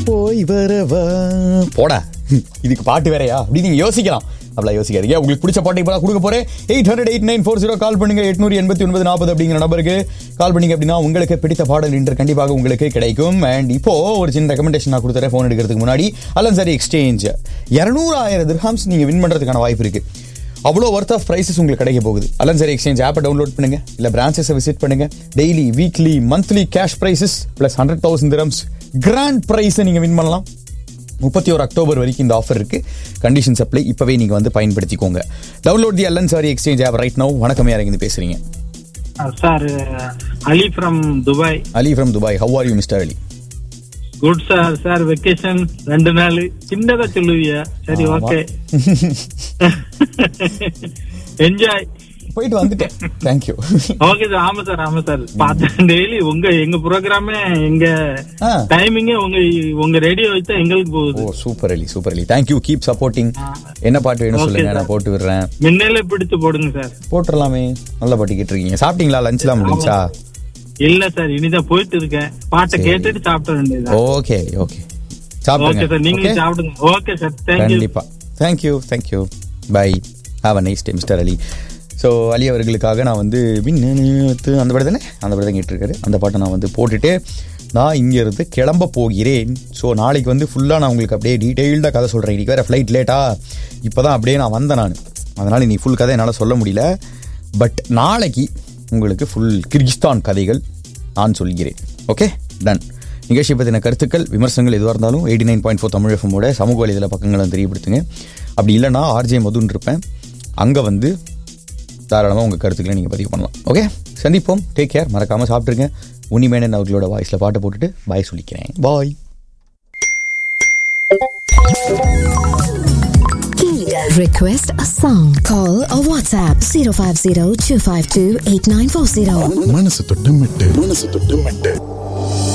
போய் வரவா போடா இதுக்கு பாட்டு வேறயா அப்படின்னு நீங்க யோசிக்கலாம் அப்படிலாம் யோசிக்காதீங்க உங்களுக்கு பிடிச்ச பாட்டை இப்போ கொடுக்க போறேன் eight hundred eight nine four zero call பண்ணுங்க எட்நூறு எண்பத்தி ஒன்பது நாற்பது அப்படிங்கிற நம்பருக்கு கால் பண்ணீங்க அப்படின்னா உங்களுக்கு பிடித்த பாடல் இன்று கண்டிப்பாக உங்களுக்கு கிடைக்கும் அண்ட் இப்போ ஒரு சின்ன ரெக்கமெண்டேஷன் நான் கொடுத்துறேன் ஃபோன் எடுக்கிறதுக்கு முன்னாடி அல்லன் சரி எக்ஸ்சேஞ்ச் இரநூறாயிரம் திர்ஹாம்ஸ் நீங்க வின் பண்றதுக்கான வாய்ப்பு இருக்கு அவ்வளோ ஒர்த் ஆஃப் ப்ரைஸஸ் உங்களுக்கு கிடைக்க போகுது அலன் சரி எக்ஸ்சேஞ்ச் ஆப்பை டவுன்லோட் பண்ணுங்க இல்ல பிரான்ச்சஸை விசிட் பண்ணுங்க daily weekly monthly cash prizes plus hundred thousand dirhams grand ப்ரைஸை நீங்க வின் பண்ணலாம் முப்பத்தி ஒரு அக்டோபர் வரைக்கும் இந்த ஆஃபர் இருக்கு கண்டிஷன் சப்ளை இப்பவே நீங்க வந்து பயன்படுத்திக்கோங்க download the Al Ansari exchange app right no வணக்கம் யார் இருந்து பேசுறீங்க sir Ali from Dubai Ali from Dubai how are you mister Ali good sir sir vacation ரெண்டு நாள் சின்னதா சொல்லுவீங்க சரி ஆமா. ஓகே என்ஜாய் போயிட்டு வந்துட்டேன் தேங்க்யூ ஓகே சார் ஆமா சார் ஆமா சார் பார்த்தேன் டெய்லி உங்க எங்க ப்ரோக்ராமே எங்க ஆ. டைமிங்கே உங்க உங்க ரேடியோ வச்சா எங்களுக்கு ஓ போகுது super Ali super Ali thank you keep supporting என்ன பாட்டு வேணும் Okay, சொல்லுங்க sir. நான் போட்டு விடுறேன் மின்னலே பிடிச்சு போடுங்க சார் போட்டுடலாமே நல்ல பாட்டு கேட்டிருக்கீங்க சாப்பிட்டீங்களா லஞ்ச்லாம் முடிஞ்சா இல்ல சார் இனிதான் போயிட்டு இருக்கேன் பாட்டை சரி. கேட்டுட்டு சாப்பிட வேண்டியது ஓகே ஓகே ஓகே சாப்பிடுங்க சார் நீங்களும் okay? சாப்பிடுங்க ஓகே சார் தேங்க்யூ கண்டிப்பா thank you thank you bye have a nice day mister Ali so Ali அவர்களுக்காக நான் வந்து விண்ணத்து அந்த படம் தானே அந்த படம் தான் கேட்டிருக்காரு அந்த பாட்டை நான் வந்து போட்டுட்டு நான் இங்கேருந்து கிளம்ப போகிறேன் ஸோ நாளைக்கு வந்து ஃபுல்லாக நான் உங்களுக்கு அப்படியே டீட்டெயில்டாக கதை சொல்கிறேன் இன்னைக்கு வேறு ஃப்ளைட் லேட்டா இப்போ தான் அப்படியே நான் வந்தேன் நான் அதனால் நீ ஃபுல் கதை என்னால் சொல்ல முடியல பட் நாளைக்கு உங்களுக்கு ஃபுல் கிர்கிஸ்தான் கதைகள் நான் சொல்கிறேன் ஓகே டன் நிகழ்ச்சி பற்றின கருத்துக்கள் விமர்சனங்கள் எதுவாக இருந்தாலும் eighty nine point four Tamil எஃப்எம்மோட சமூக வலைதள பக்கங்களை தெரியப்படுத்துங்க அப்படி இல்லைன்னா ஆர்ஜே மதுன்னு இருப்பேன் அங்கே வந்து தாராளமாக உங்கள் கருத்துக்களை நீங்கள் பதிவு பண்ணலாம் ஓகே சந்திப்போம் டேக் கேர் மறக்காமல் சாப்பிட்ருங்க உனிமேனன் அவர்களோட வாய்ஸில் பாட்டை போட்டுட்டு பாய் சொல்லிக்கிறேன் பாய் Request a song. Call or WhatsApp 050 252 8940. மனசு தொட்டு மெட்டு மனசு தொட்டு மெட்டு